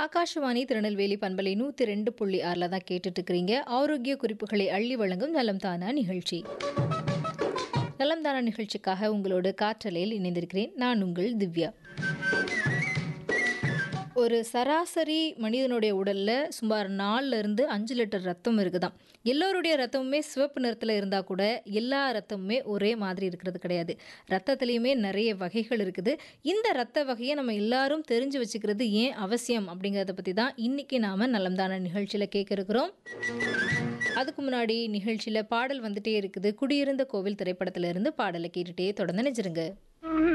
ஆகாஷவாணி திருநெல்வேலி பண்பலை நூற்றி ரெண்டு புள்ளி ஆறில் தான் கேட்டுட்டு இருக்கிறீங்க ஆரோக்கிய குறிப்புகளை அள்ளி வழங்கும் நலம் தானா நிகழ்ச்சி நலம் தானா நிகழ்ச்சிக்காக உங்களோடு காற்றலையில் இணைந்திருக்கிறேன் நான் உங்கள் திவ்யா ஒரு சராசரி மனிதனுடைய உடலில் சுமார் நாலுல இருந்து அஞ்சு லிட்டர் ரத்தம் இருக்குதாம் எல்லோருடைய ரத்தமுமே சிவப்பு நிறத்தில் இருந்தால் கூட எல்லா ரத்தமுமே ஒரே மாதிரி இருக்கிறது கிடையாது ரத்தத்துலேயுமே நிறைய வகைகள் இருக்குது இந்த ரத்த வகையை நம்ம எல்லாரும் தெரிஞ்சு வச்சுக்கிறது ஏன் அவசியம் அப்படிங்கிறத பற்றி தான் இன்றைக்கி நாம் நலம்தான நிகழ்ச்சியில் கேட்க இருக்கிறோம் அதுக்கு முன்னாடி நிகழ்ச்சியில் பாடல் வந்துட்டே இருக்குது குடியிருந்த கோவில் திரைப்படத்திலிருந்து பாடலை கேட்டுட்டே தொடர்ந்து நினைச்சிருங்க